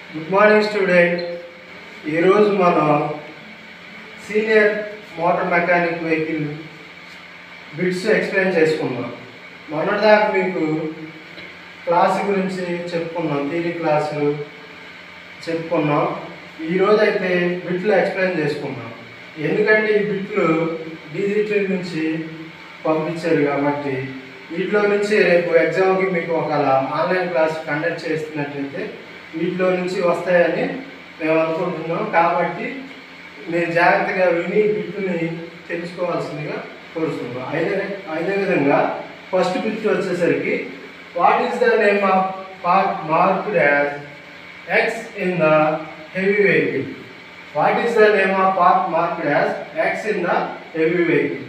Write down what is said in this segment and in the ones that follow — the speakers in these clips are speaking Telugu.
గుడ్ మార్నింగ్ స్టూడెంట్ ఈరోజు మనం senior motor mechanic vehicle bits explain చేసుకుందాం మొన్నటిదాకా మీకు క్లాస్ గురించి చెప్పుకున్నాం థియరీ క్లాసులు చెప్పుకున్నాం ఈరోజు అయితే బిట్లు ఎక్స్ప్లెయిన్ చేసుకున్నాం ఎందుకంటే ఈ బిట్లు డిజిటల్ నుంచి పంపించారు కాబట్టి వీటిలో నుంచి రేపు ఎగ్జామ్కి మీకు ఒక ఆన్లైన్ క్లాస్ కండక్ట్ చేస్తున్నట్లయితే వీటిలో నుంచి వస్తాయని మేము అనుకుంటున్నాం కాబట్టి మీరు జాగ్రత్తగా విని బిట్ని తెలుసుకోవాల్సిందిగా కోరుతున్నాం అదే అదే విధంగా ఫస్ట్ బిట్ వచ్చేసరికి what is the name of part marked as X in the heavy vehicle what is the name of part marked as X in the heavy vehicle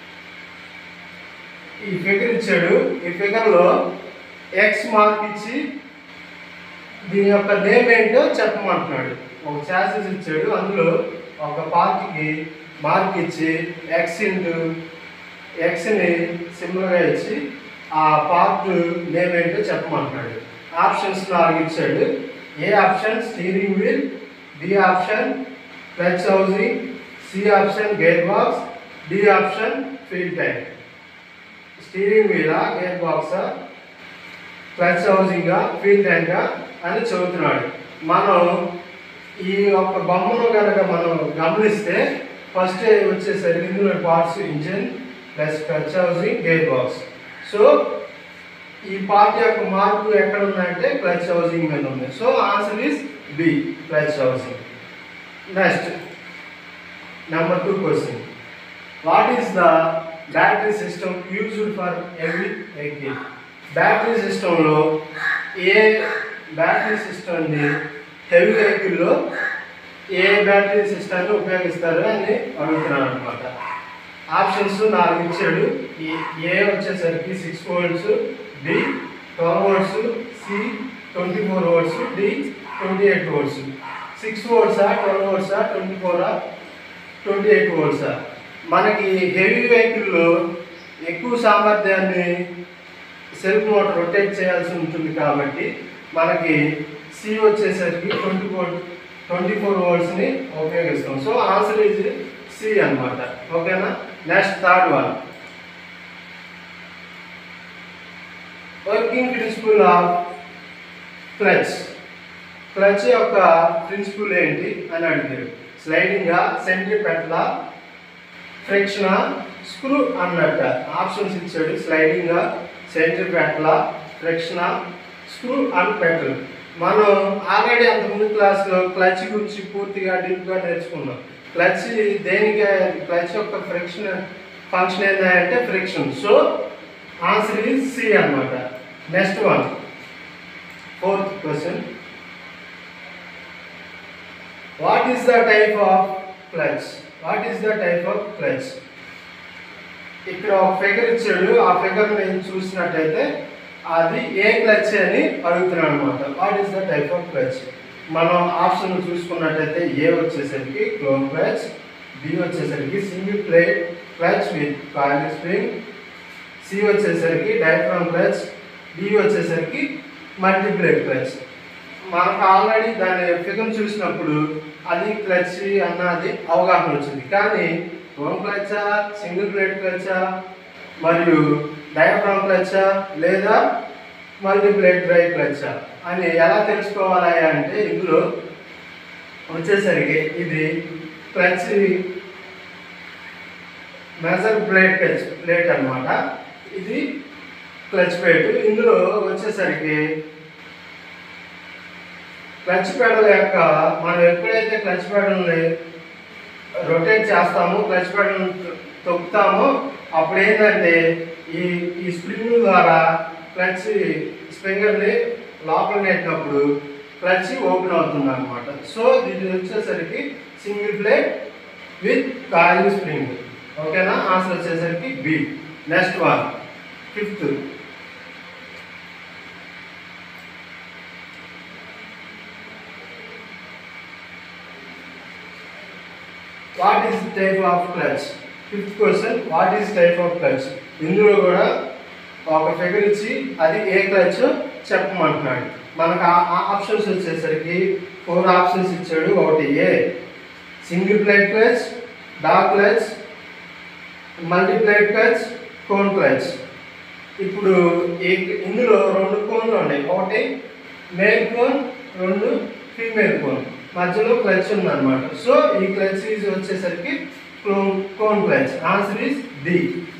ఈ ఫిగర్ ఇచ్చాడు ఈ ఫిగర్లో ఎక్స్ మార్క్ ఇచ్చి దీని యొక్క నేమ్ ఏంటో చెప్పమంటున్నాడు ఒక చాసెస్ ఇచ్చాడు అందులో ఒక పార్ట్కి మార్క్ ఇచ్చి ఎక్స్ ఇంటూ ఎక్స్ని సింబల్గా ఇచ్చి ఆ పార్ట్ నేమ్ ఏంటో చెప్పమంటున్నాడు ఆప్షన్స్ నాలుగు ఇచ్చాడు A option steering wheel B option clutch housing C option gear box D option fuel tank steering వీలా గేర్ బాక్సా క్లచ్ హౌసింగా ఫీల్ ట్యాంకా అని చెబుతున్నాడు మనం ఈ యొక్క బొమ్మను కనుక మనం గమనిస్తే ఫస్ట్ వచ్చేసరికి ఇందులో parts engine plus clutch housing gear box so ఈ పార్ట్ యొక్క మార్పు ఎక్కడ ఉందంటే క్లచ్ హౌసింగ్ మీద ఉంది so answer is B clutch housing next number two question what is the battery system used for every vehicle battery సిస్టంలో ఏ బ్యాటరీ సిస్టమ్ని హెవీ వెహికల్లో ఏ బ్యాటరీ సిస్టమ్ని ఉపయోగిస్తారు అని అడుగుతున్నాను అనమాట ఆప్షన్స్ నాలుగు ఇచ్చాడు ఈ- ఏ వచ్చేసరికి six volts B twelve volts C twenty four volts D twenty eight volts six వోల్ట్సా ట్వెల్వ్ వోల్ట్సా ట్వంటీ ఫోరా ట్వంటీ ఎయిట్ వోల్ట్సా మనకి హెవీ వెహికల్లో ఎక్కువ సామర్థ్యాన్ని సెల్ఫ్ మోటార్ రొటేట్ చేయాల్సి ఉంటుంది కాబట్టి మనకి సి వచ్చేసరికి ట్వంటీ ఫోర్ ట్వంటీ ఫోర్ వోల్ట్స్ని ఉపయోగిస్తాం సో ఆన్సర్ ఈజ్ సి అన్నమాట ఓకేనా next third one working principle of clutch clutch యొక్క ప్రిన్సిపల్ ఏంటి అని అడిగారు స్లైడింగా సెంట్రిపెట్లా ఫ్రిక్షన్ స్క్రూ అన్నట్ట ఆప్షన్స్ ఇచ్చాడు sliding centripetal friction screw and petrol మనం ఆల్రెడీ అంతకుముందు క్లాస్లో క్లచ్ గురించి పూర్తిగా డీప్గా నేర్చుకున్నాం క్లచ్ దేనికి క్లచ్ యొక్క ఫ్రిక్షన్ ఫంక్షన్ ఏంటంటే friction so answer is C అన్నమాట next one fourth question what is the type of clutch what is the type of clutch ఇక్కడ ఒక ఫిగర్ ఇచ్చాడు ఆ ఫిగర్ నేను చూసినట్టయితే అది ఏ క్లచ్ అని అడుగుతున్నాను అనమాట what is the type of clutch మనం ఆప్షన్ చూసుకున్నట్టయితే ఏ వచ్చేసరికి క్లోన్ క్లచ్ బి వచ్చేసరికి single plate clutch with coil spring C వచ్చేసరికి డయాఫ్రామ్ క్లచ్ డి వచ్చేసరికి మల్టీప్లేట్ క్లచ్ మనకు ఆల్రెడీ దాని ఫిగర్ చూసినప్పుడు అది క్లచ్ అన్నది అవగాహన వచ్చింది కానీ రోమ్ క్లచ్చా సింగిల్ ప్లేట్ క్లచ్చా మరియు డయాఫ్రామ్ క్లచ్చా లేదా మల్టీప్లేట్ డ్రై క్లచ్చా అని ఎలా తెలుసుకోవాలి అంటే ఇందులో వచ్చేసరికి ఇది clutch measure plate clutch plate అన్నమాట ఇది క్లచ్ ప్లేట్ ఇందులో వచ్చేసరికి క్లచ్ పెడల్ యొక్క మనం ఎప్పుడైతే క్లచ్ పెడల్ని రొటేట్ చేస్తామో క్లచ్ పెడల్ తొక్కుతామో అప్పుడు ఏంటంటే ఈ ఈ స్ప్రింగ్ ద్వారా క్లచ్ స్ప్రింగర్ని లోపల నెట్టినప్పుడు క్లచ్ ఓపెన్ అవుతుంది అనమాట సో ఇది వచ్చేసరికి single plate with coil spring ఓకేనా ఆన్సర్ వచ్చేసరికి B next one fifth what is type of clutch fifth question what is type of clutch ఇందులో కూడా ఒక ఫిగర్ ఇచ్చి అది ఏ క్లచ్ చెప్పమంటున్నాడు మనకు ఆ ఆప్షన్స్ వచ్చేసరికి ఫోర్ ఆప్షన్స్ ఇచ్చాడు ఒకటి A single plate clutch dog clutch multiplate clutch cone clutch ఇప్పుడు ఈ ఇందులో రెండు కోన్లు ఉన్నాయి ఒకటి మేల్ కోన్ రెండు ఫీమేల్ కోన్ మధ్యలో క్లచ్ ఉందన్నమాట సో ఈ క్లచ్ ఈజ్ వచ్చేసరికి cone clutch answer is D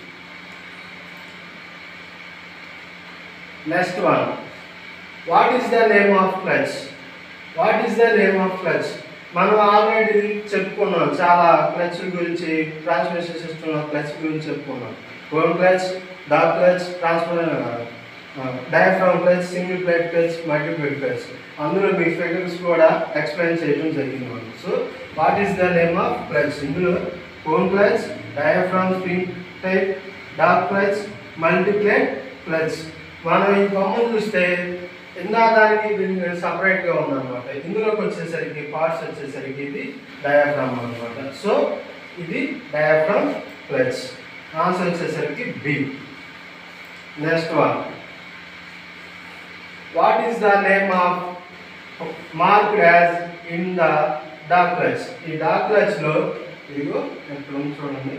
next one what is the name of clutch what is the name of clutch మనం ఆల్రెడీ చెప్పుకున్నాం చాలా క్లచ్ గురించి ట్రాన్స్మిషన్ సిస్టమ్ క్లచ్ గురించి చెప్పుకున్నాం cone clutch dog clutch transfer diaphragm clutch single plate clutch multiplate clutch అందులో మీ ఫిగర్స్ కూడా ఎక్స్ప్లెయిన్ చేయడం జరిగింది మనం so what is the name of clutch ఇందులో cone clutch diaphragm spring type dog clutch multiplate clutch మనం ఈ బొమ్మను చూస్తే ఇందా దానికి దీనికి సపరేట్గా ఉందన్నమాట ఇందులోకి వచ్చేసరికి పార్ట్స్ వచ్చేసరికి ఇది డయాఫ్రామ్ అనమాట సో ఇది డయాఫ్రామ్ క్లచ్ ఆన్సర్ వచ్చేసరికి B next one what is the name of marked as in the dog clutch ఈ డాక్ క్లచ్లో ఇదిగో ఇప్పుడు ఉంది చూడండి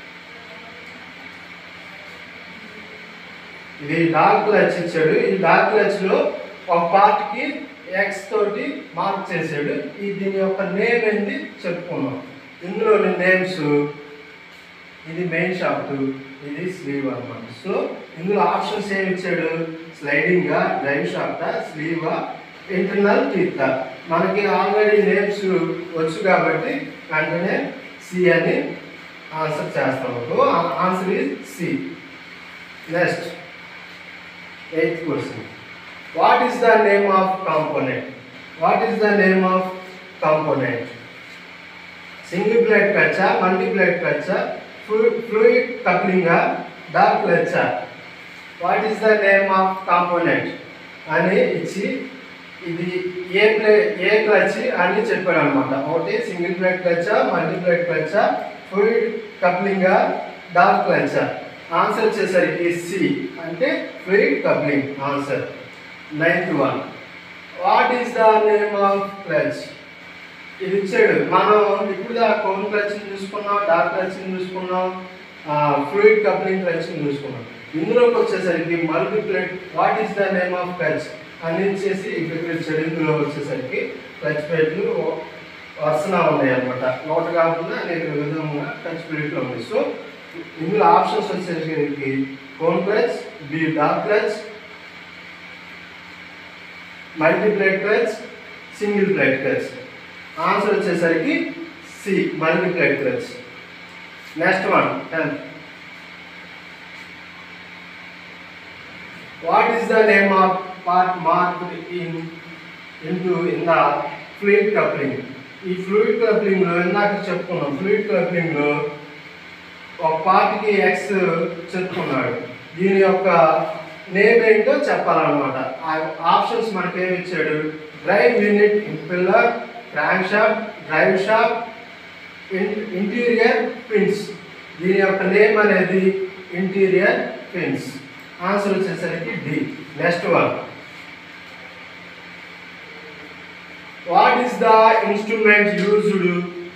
ఇది డార్క్ క్లచ్ ఇచ్చాడు ఈ డార్క్ క్లచ్ లో ఒక పార్ట్ కి ఎక్స్ తోటి మార్క్ చేశాడు ఈ దీని యొక్క నేమ్ ఏంటి చెప్పుకున్నాం ఇందులోని నేమ్స్ ఇది మెయిన్ షాఫ్ట్ ఇది స్లీవ్ అన్నమాట సో ఇందులో ఆప్షన్స్ ఏమి ఇచ్చాడు sliding drive shaft sleeve internal teeth మనకి ఆల్రెడీ నేమ్స్ వచ్చు కాబట్టి వెంటనే సి అని ఆన్సర్ చేస్తాము answer is C next eighth question what is the name of component what is the name of component single plate క్లచ్చా మల్టీప్లేట్ క్లచ్చా ఫ్లూయిడ్ కప్లింగా డార్క్ క్లచ్చా what is the name of component అని ఇచ్చి ఇది ఏ ప్లే ఏ క్లచ్ అని చెప్పాడు అనమాట ఒకటి సింగిల్ ప్లేట్ క్లచ్చా మల్టీప్లేట్ క్లచ్చా ఫ్లూయిడ్ కప్లింగా డార్క్ క్లచ్చా ఆన్సర్ వచ్చేసరికి సి అంటే fluid coupling answer ninth one what is the name of clutch ఇది ఇచ్చాడు మనం ఇప్పుడు దా కోన్ క్లచ్ చూసుకున్నాం డార్క్ క్లచ్ చూసుకున్నాం ఫ్లూయిడ్ కప్లింగ్ క్లచ్ చూసుకున్నాం ఇందులోకి వచ్చేసరికి multiplate what is the name of clutch అని ఇచ్చేసి ఇక్కడ ఇచ్చాడు ఇందులో వచ్చేసరికి క్లచ్ ప్లేట్లు వరుసన ఉన్నాయి అనమాట ఒకటి కాకుండా అనేక విధంగా క్లచ్ ప్లేట్లు ఉన్నాయి సో ఇందులో ఆప్షన్స్ వచ్చేసరికి cone clutch B dog clutch multiplate clutch single plate clutch answer వచ్చేసరికి C multiplate clutch next one tenth what is the name of part marked in into in the fluid coupling ఈ ఫ్లూయిడ్ కప్లింగ్ లో ఇందాక చెప్పుకున్నాం ఫ్లూయిడ్ కప్లింగ్ లో ఒక పార్ట్కి ఎక్స్ చెప్పుకున్నాడు దీని యొక్క నేమ్ ఏంటో చెప్పాలన్నమాట ఆ ఆప్షన్స్ మనకేమి ఇచ్చాడు drive unit impeller crank shaft drive shaft interior pins దీని యొక్క నేమ్ అనేది ఇంటీరియర్ పిన్స్ ఆన్సర్ వచ్చేసరికి D next one what is the instrument used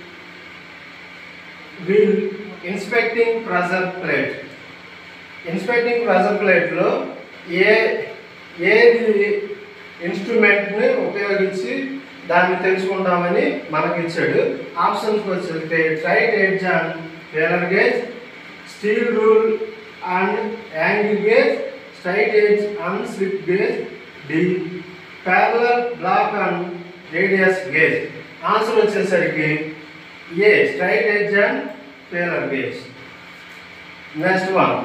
will inspecting pressure plate inspecting pressure ప్లేట్లో ఏ ఏది ఇన్స్ట్రుమెంట్ని ఉపయోగించి దాన్ని తెలుసుకుంటామని మనకి ఇచ్చాడు ఆప్షన్స్ వచ్చేస్తే straight edge and feeler gauge steel rule and angle gauge straight edge and slip gauge D parallel block and radius gauge answer వచ్చేసరికి A straight edge and feeler gauge next one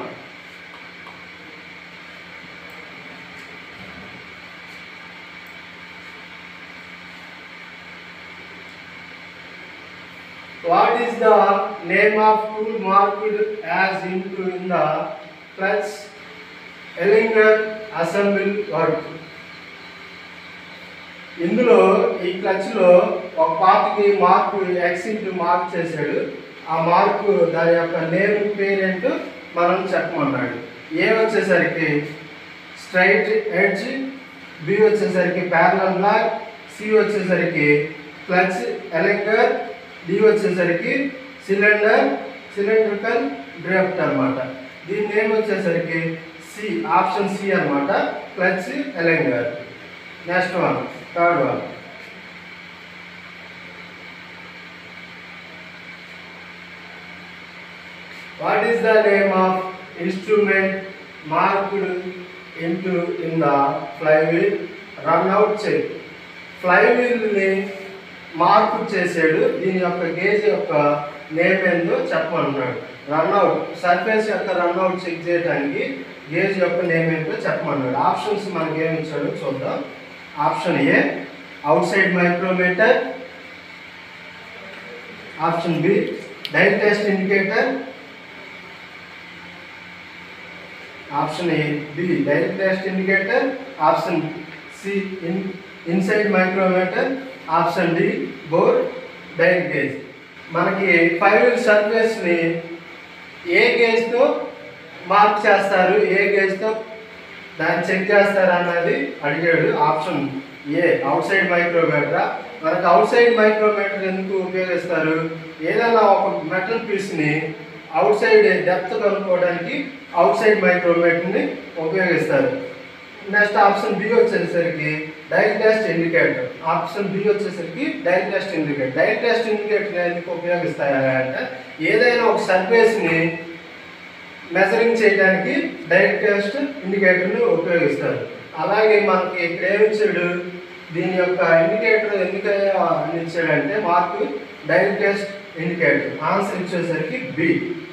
What is the name of tool marked as into in the clutch Ellinger assemble work? ఇందులో ఈ క్లచ్లో ఒక పార్ట్కి మార్క్ ఎక్స్ ఇంటూ మార్క్ చేశాడు ఆ మార్క్ దాని యొక్క నేమ్ పేరెంట్ మనం చెప్పమన్నాడు ఏ వచ్చేసరికి స్ట్రైట్ ఎడ్జ్ బి వచ్చేసరికి ప్యారలల్ బ్లాక్ సి వచ్చేసరికి క్లచ్ ఎలెక్టర్ డి వచ్చేసరికి సిలిండర్ సిలిండ్రికల్ డ్రిఫ్ట్ అన్నమాట దీని నేమ్ వచ్చేసరికి సి ఆప్షన్ సి అన్నమాట clutch aligner next one third one What is the name of instrument marked into in the flywheel runout check? ఫ్లైవీల్ని మార్పు చేసాడు దీని యొక్క గేజ్ యొక్క నేమ్ ఏందో చెప్పమన్నాడు రన్అట్ సర్ఫేస్ యొక్క రన్అట్ చెక్ చేయడానికి గేజ్ యొక్క నేమ్ ఏంటో చెప్పమన్నాడు ఆప్షన్స్ మనకి ఏమి ఇచ్చాడో చూద్దాం option A outside micrometer option B dial test indicator option A B direct test indicator option C in inside micrometer option D bore direct gauge మనకి ఫైవ్ సర్ఫేస్ని ఏ గేజ్తో మార్క్ చేస్తారు ఏ గేజ్తో దాన్ని చెక్ చేస్తారు అన్నది అడిగాడు option A outside micrometer మనకు అవుట్ సైడ్ మైక్రోమీటర్ ఎందుకు ఉపయోగిస్తారు ఏదైనా ఒక మెటల్ పీస్ని అవుట్ సైడ్ డెప్త్ కనుక్కోవడానికి అవుట్ సైడ్ మైక్రోమీటర్ని ఉపయోగిస్తారు నెక్స్ట్ ఆప్షన్ బి వచ్చేసరికి dial test indicator option B వచ్చేసరికి dial test indicator dial test indicator ఎందుకు ఉపయోగిస్తాయి అంటే ఏదైనా ఒక సర్ఫేస్ని మెజరింగ్ చేయడానికి డైరెక్ట్ టెస్ట్ ఇండికేటర్ని ఉపయోగిస్తారు అలాగే మనకి ఇక్కడ ఏమి ఇచ్చాడు దీని యొక్క ఇండికేటర్ ఎందుకు అని ఇచ్చాడంటే mark direct test indicator answer ఇచ్చేసరికి B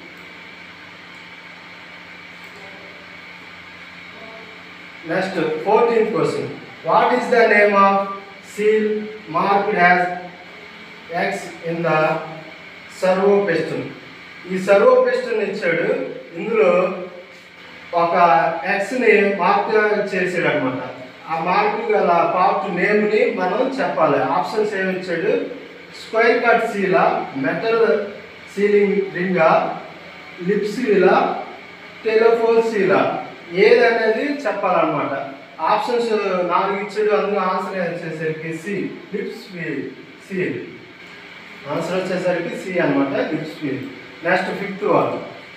next fourteenth question what is the name of seal marked has X in the servo piston ఈ సర్వో పిస్టన్ ఇచ్చాడు ఇందులో ఒక ఎక్స్ని మార్క్ చేసాడు అనమాట ఆ మార్క్ గల పార్ట్ నేమ్ని మనం చెప్పాలి ఆప్షన్స్ ఏమి ఇచ్చాడు స్క్వైర్ కట్ సీలా మెటల్ సీలింగ్ రింగా లిప్ సీలా టెలిఫోన్ సీలా ఏదనేది చెప్పాలన్నమాట ఆప్షన్స్ నాలుగు ఇచ్చాడు అందులో ఆన్సర్ వచ్చేసరికి సి లిప్స్ సీల్ ఆన్సర్ వచ్చేసరికి సి అనమాట lips seal next fifth one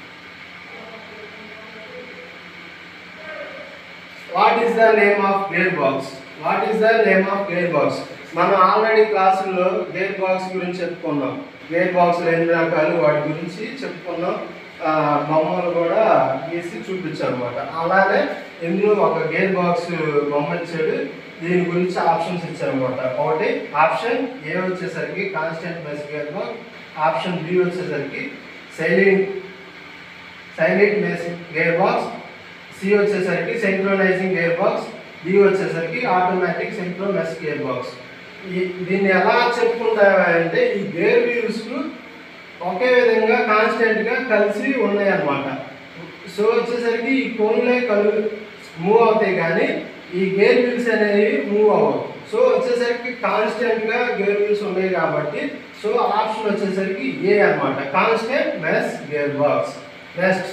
what is the name of gear box what is the name of gear box మనం ఆల్రెడీ క్లాసుల్లో గేర్ బాక్స్ గురించి చెప్పుకున్నాం గేర్ బాక్స్లు ఎన్ని రకాలు వాటి గురించి చెప్పుకున్నాం ఆ, బొమ్మలు కూడా గీసి చూపించారు అనమాట అలానే ఇందులో ఒక గేర్ బాక్స్ బొమ్మ ఇచ్చాడు దీని గురించి ఆప్షన్స్ ఇచ్చారనమాట ఒకటి ఆప్షన్ ఏ వచ్చేసరికి constant mesh gear box option B వచ్చేసరికి silent silent mesh gear box C వచ్చేసరికి సింక్రోనైజింగ్ గేర్ బాక్స్ డి వచ్చేసరికి ఆటోమేటిక్ సింక్రోనస్ గేర్ బాక్స్ ఈ దీన్ని ఎలా చెప్పుకుంటామంటే ఈ గేర్ వీల్స్ ఒకే విధంగా కాన్స్టెంట్గా కలిసి ఉన్నాయి అన్నమాట సో వచ్చేసరికి ఈ కోన్లే కలు మూవ్ అవుతాయి కానీ ఈ గేర్ వీల్స్ అనేవి మూవ్ అవ్వవు సో వచ్చేసరికి కాన్స్టెంట్గా గేర్ వీల్స్ ఉన్నాయి కాబట్టి సో ఆప్షన్ వచ్చేసరికి ఏ అన్నమాట constant mesh gear box next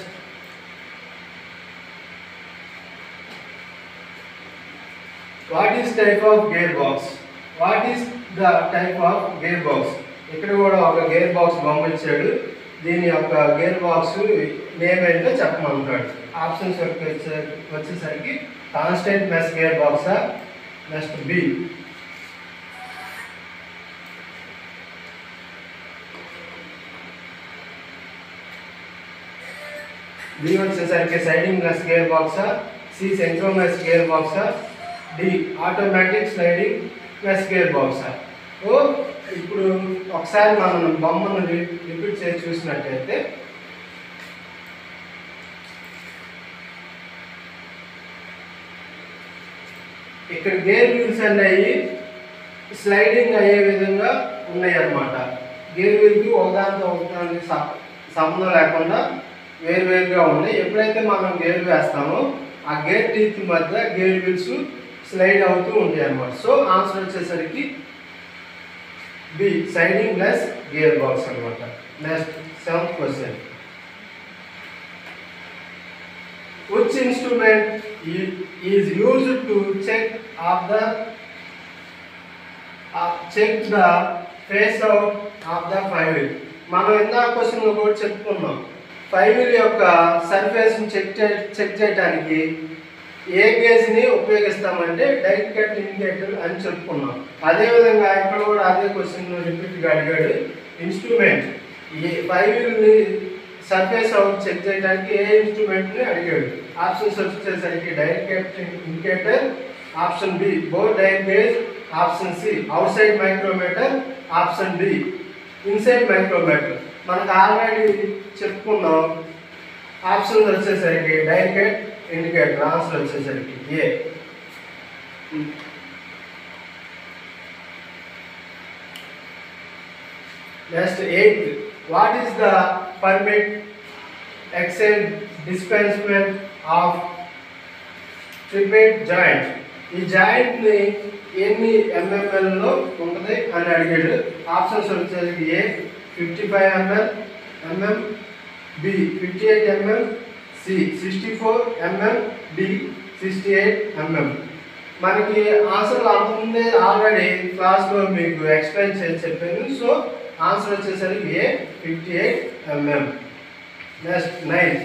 what is type of gear box what is the type of gear box ఇక్కడ కూడా ఒక గేర్ బాక్స్ బొమ్మ ఇచ్చాడు దీని యొక్క గేర్ బాక్స్ నేమ్ ఏంటో చెప్పమంటాడు ఆప్షన్స్ వచ్చే- వచ్చేసరికి కాన్స్టెంట్ మెస్ గేర్ బాక్సా నెక్స్ట్ బి బి వచ్చేసరికి సైడింగ్ మెస్ గేర్ బాక్సా సి సెంట్రోమెస్ గేర్ బాక్సా D automatic sliding plus gear బాక్సా ఓ ఇప్పుడు ఒకసారి మనం బొమ్మను రి- రిపీట్ చేసి చూసినట్టయితే ఇక్కడ గేర్ వీల్స్ అనేవి స్లైడింగ్ అయ్యే విధంగా ఉన్నాయి అన్నమాట గేర్ వీల్కి ఒకదానితో ఒకదానికి స- సంబంధం లేకుండా వేరువేరుగా ఉన్నాయి ఎప్పుడైతే మనం గేర్ వేస్తామో ఆ గేర్ టీత్ మధ్య గేర్ వీల్స్ స్లైడ్ అవుతూ ఉంటాయి అన్నమాట సో ఆన్సర్ వచ్చేసరికి B sliding plus gear box అన్నమాట next seventh question which instrument is used to check of the check the face out of the five wheel మనం ఇందాక క్వశ్చన్ కూడా చెప్పుకున్నాం ఫైవ్ వీల్ యొక్క సర్ఫేస్ని చెక్ చే చెక్ చేయడానికి ఏ గేజ్ని ఉపయోగిస్తామంటే డైరెక్ట్ కట్ ఇండికేటర్ అని చెప్పుకున్నాం అదేవిధంగా ఇక్కడ కూడా అదే క్వశ్చన్ రిపీట్గా అడిగాడు ఇన్స్ట్రుమెంట్ ఈ ఫైవ్ వీల్ని సర్ఫేస్ అవుట్ చెక్ చేయడానికి ఏ ఇన్స్ట్రుమెంట్ని అడిగాడు ఆప్షన్స్ వచ్చేసరికి direct cut indicator option B bore direct gauge option C outside micrometer option D inside micrometer మనకు ఆల్రెడీ చెప్పుకున్నాం ఆప్షన్స్ వచ్చేసరికి డైరెక్ట్ ఇండికేటర్ ఆన్సర్ వచ్చేసరికి A next eighth what is the permit axial displacement of tripod joint ఈ జాయింట్ని ఎన్ని ఎంఎంఎల్లో ఉంటుంది అని అడిగాడు ఆప్షన్స్ వచ్చేసరికి A fifty five ml mm B fifty eight MM C sixty four mm D sixty eight mm మనకి ఆన్సర్లు అంతకుముందే ఆల్రెడీ క్లాస్లో మీకు ఎక్స్ప్లెయిన్ చేసి చెప్పాను సో ఆన్సర్ వచ్చేసరికి A fifty eight mm next nine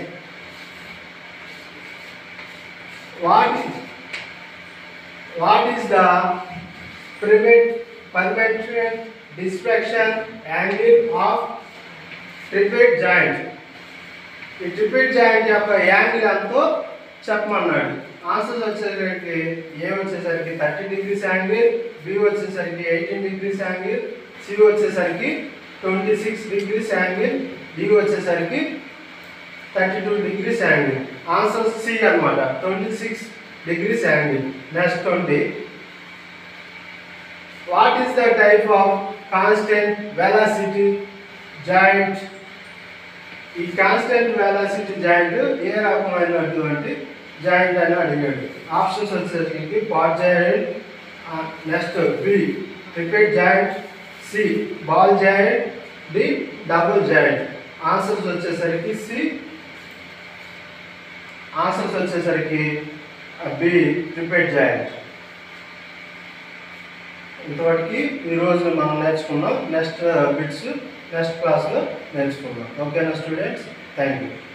what what is the permit perpetual dispersion angle of triplet joint ఈ ట్రిపెట్ జాయింట్ యొక్క యాంగిల్ ఎంతో చెప్పమన్నాడు ఆన్సర్స్ వచ్చేసరికి ఏ వచ్చేసరికి థర్టీ డిగ్రీస్ యాంగిల్ బి వచ్చేసరికి ఎయిటీన్ డిగ్రీస్ యాంగిల్ సి వచ్చేసరికి twenty six degrees angle D వచ్చేసరికి thirty two degrees angle answer C అనమాట twenty six degrees angle next twenty what is the type of constant velocity joint ఈ కాన్స్టెంట్ వెలాసిటీ జాయింట్ ఏ రకమైనటువంటి జాయింట్ అని అడిగాడు ఆప్షన్స్ వచ్చేసరికి pot joint next B cricket joint C ball joint D double joint answers వచ్చేసరికి సి ఆన్సర్స్ వచ్చేసరికి బి క్రికెట్ జాయింట్ ఇంతవరకు ఈరోజు మనం నేర్చుకున్నాం నెక్స్ట్ బిట్స్ నెక్స్ట్ క్లాస్లో నేర్చుకుందాం ఓకేనా స్టూడెంట్స్ థ్యాంక్ యూ